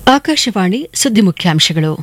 ಆಕಾಶವಾಣಿ ಸುದ್ದಿ ಮುಖ್ಯಾಂಶಗಳು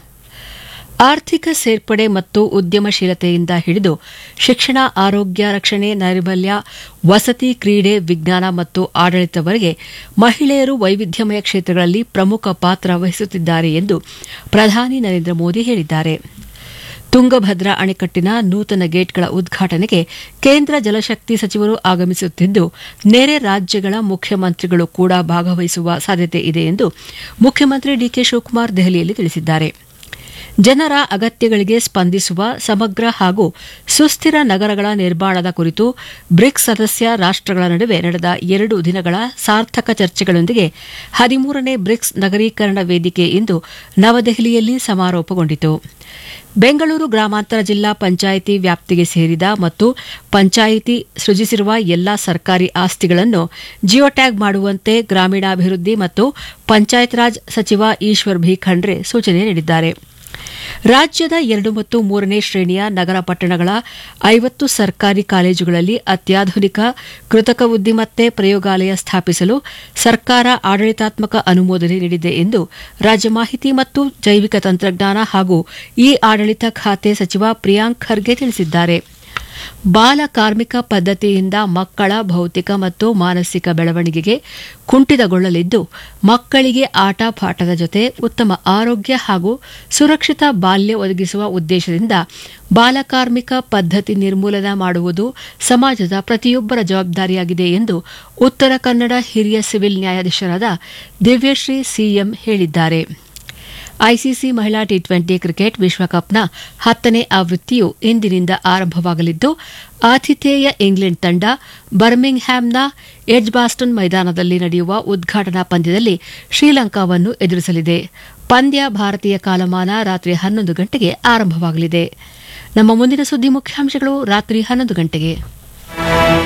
ಆರ್ಥಿಕ ಸೇರ್ಪಡೆ ಮತ್ತು ಉದ್ಯಮಶೀಲತೆಯಿಂದ ಹಿಡಿದು ಶಿಕ್ಷಣ ಆರೋಗ್ಯ ರಕ್ಷಣೆ ನೈರ್ಮಲ್ಯ ವಸತಿ ಕ್ರೀಡೆ ವಿಜ್ಞಾನ ಮತ್ತು ಆಡಳಿತವರೆಗೆ ಮಹಿಳೆಯರು ವೈವಿಧ್ಯಮಯ ಕ್ಷೇತ್ರಗಳಲ್ಲಿ ಪ್ರಮುಖ ಪಾತ್ರ ವಹಿಸುತ್ತಿದ್ದಾರೆ ಎಂದು ಪ್ರಧಾನಿ ನರೇಂದ್ರ ಮೋದಿ ಹೇಳಿದ್ದಾರೆ ತುಂಗಭದ್ರಾ ಅಣೆಕಟ್ಟಿನ ನೂತನ ಗೇಟ್ಗಳ ಉದ್ಘಾಟನೆಗೆ ಕೇಂದ್ರ ಜಲಶಕ್ತಿ ಸಚಿವರು ಆಗಮಿಸುತ್ತಿದ್ದು ನೆರೆ ರಾಜ್ಯಗಳ ಮುಖ್ಯಮಂತ್ರಿಗಳು ಕೂಡ ಭಾಗವಹಿಸುವ ಸಾಧ್ಯತೆ ಇದೆ ಎಂದು ಮುಖ್ಯಮಂತ್ರಿ ಡಿಕೆ ಶಿವಕುಮಾರ್ ದೆಹಲಿಯಲ್ಲಿ ತಿಳಿಸಿದ್ದಾರೆ ಜನರ ಅಗತ್ಯಗಳಿಗೆ ಸ್ಪಂದಿಸುವ ಸಮಗ್ರ ಹಾಗೂ ಸುಸ್ಥಿರ ನಗರಗಳ ನಿರ್ಮಾಣದ ಕುರಿತು ಬ್ರಿಕ್ಸ್ ಸದಸ್ಯ ರಾಷ್ಟಗಳ ನಡುವೆ ನಡೆದ ಎರಡು ದಿನಗಳ ಸಾರ್ಥಕ ಚರ್ಚೆಗಳೊಂದಿಗೆ ಹದಿಮೂರನೇ ಬ್ರಿಕ್ಸ್ ನಗರೀಕರಣ ವೇದಿಕೆ ಇಂದು ನವದೆಹಲಿಯಲ್ಲಿ ಸಮಾರೋಪಗೊಂಡಿತು ಬೆಂಗಳೂರು ಗ್ರಾಮಾಂತರ ಜಿಲ್ಲಾ ಪಂಚಾಯಿತಿ ವ್ಯಾಪ್ತಿಗೆ ಸೇರಿದ ಮತ್ತು ಪಂಚಾಯಿತಿ ಸೃಜಿಸಿರುವ ಎಲ್ಲಾ ಸರ್ಕಾರಿ ಆಸ್ತಿಗಳನ್ನು ಜಿಯೋಟ್ಯಾಗ್ ಮಾಡುವಂತೆ ಗ್ರಾಮೀಣಾಭಿವೃದ್ಧಿ ಮತ್ತು ಪಂಚಾಯತ್ ರಾಜ್ ಸಚಿವ ಈಶ್ವರ್ ಭಿ ಖಂಡ್ರೆ ಸೂಚನೆ ನೀಡಿದ್ದಾರೆ ರಾಜ್ಯದ ಎರಡು ಮತ್ತು ಮೂರನೇ ಶ್ರೇಣಿಯ ನಗರ ಪಟ್ಟಣಗಳ ಐವತ್ತು ಸರ್ಕಾರಿ ಕಾಲೇಜುಗಳಲ್ಲಿ ಅತ್ಯಾಧುನಿಕ ಕೃತಕ ಬುದ್ದಿಮತ್ತೆ ಪ್ರಯೋಗಾಲಯ ಸ್ಥಾಪಿಸಲು ಸರ್ಕಾರ ಆಡಳಿತಾತ್ಮಕ ಅನುಮೋದನೆ ನೀಡಿದೆ ಎಂದು ರಾಜ್ಯ ಮಾಹಿತಿ ಮತ್ತು ಜೈವಿಕ ತಂತ್ರಜ್ಞಾನ ಹಾಗೂ ಇ ಆಡಳಿತ ಖಾತೆ ಸಚಿವ ಪ್ರಿಯಾಂಕ್ ಖರ್ಗೆ ತಿಳಿಸಿದ್ದಾರೆ ಬಾಲ ಕಾರ್ಮಿಕ ಪದ್ಧತಿಯಿಂದ ಮಕ್ಕಳ ಭೌತಿಕ ಮತ್ತು ಮಾನಸಿಕ ಬೆಳವಣಿಗೆಗೆ ಕುಂಠಿತಗೊಳ್ಳಲಿದ್ದು ಮಕ್ಕಳಿಗೆ ಆಟ ಪಾಠದ ಜೊತೆ ಉತ್ತಮ ಆರೋಗ್ಯ ಹಾಗೂ ಸುರಕ್ಷಿತ ಬಾಲ್ಯ ಒದಗಿಸುವ ಉದ್ದೇಶದಿಂದ ಬಾಲಕಾರ್ಮಿಕ ಪದ್ಧತಿ ನಿರ್ಮೂಲನ ಮಾಡುವುದು ಸಮಾಜದ ಪ್ರತಿಯೊಬ್ಬರ ಜವಾಬ್ದಾರಿಯಾಗಿದೆ ಎಂದು ಉತ್ತರ ಕನ್ನಡ ಹಿರಿಯ ಸಿವಿಲ್ ನ್ಯಾಯಾಧೀಶರಾದ ದಿವ್ಯಶ್ರೀ ಸಿಎಂ ಹೇಳಿದ್ದಾರೆ ಐಸಿಸಿ ಮಹಿಳಾ ಟಿ ಟ್ವೆಂಟಿ ಕ್ರಿಕೆಟ್ ವಿಶ್ವಕಪ್ನ ಹತ್ತನೇ ಆವೃತ್ತಿಯು ಇಂದಿನಿಂದ ಆರಂಭವಾಗಲಿದ್ದು ಆತಿಥೇಯ ಇಂಗ್ಲೆಂಡ್ ತಂಡ ಬರ್ಮಿಂಗ್ ಹ್ಯಾಮ್ನ ಎಡ್ಜ್ ಬಾಸ್ಟನ್ ಮೈದಾನದಲ್ಲಿ ನಡೆಯುವ ಉದ್ಘಾಟನಾ ಪಂದ್ಯದಲ್ಲಿ ಶ್ರೀಲಂಕಾವನ್ನು ಎದುರಿಸಲಿದೆ ಪಂದ್ಯ ಭಾರತೀಯ ಕಾಲಮಾನ ರಾತ್ರಿ ಹನ್ನೊಂದು ಗಂಟೆಗೆ ಆರಂಭವಾಗಲಿದೆ ನಮ್ಮ ಮುಂದಿನ ಸುದ್ದಿ ಮುಖ್ಯಾಂಶಗಳು ರಾತ್ರಿ ಹನ್ನೊಂದು ಗಂಟೆಗೆ